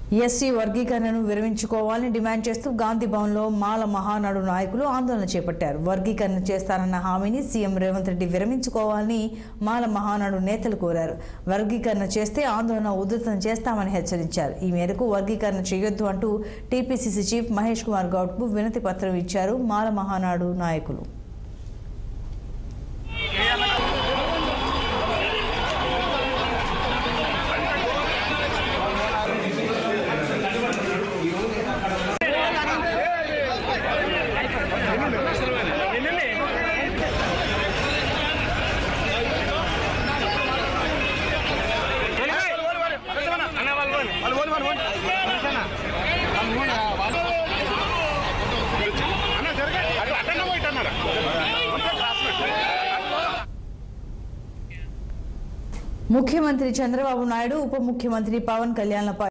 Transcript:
SC వర్గీకరణను విరమించుకోవాలని demand చేస్తూ గాంధీ భవన్లో మాల మహానాడు నాయకులు ఆందోళన చేపట్టారు వర్గీకరణ చేస్తారన్న హామీని సీఎం రేవంత్ రెడ్డి విరమించుకోవాలని మాల మహానాడు నేతలు కోరారు వర్గీకరణ చేస్తే ఆందోళన ఉధృతం చేస్తామని హెచ్చరించారు ఈ మేరకు వర్గీకరణ చేయొద్దు అంటూ టీపీసీసీ చీఫ్ మహేష్ కుమార్ గౌడ్కు వినతి పత్రం ఇచ్చారు మాల మహానాడు నాయకులు ముఖ్యమంత్రి చంద్రబాబు నాయుడు ఉప ముఖ్యమంత్రి పవన్ కళ్యాణ్లపై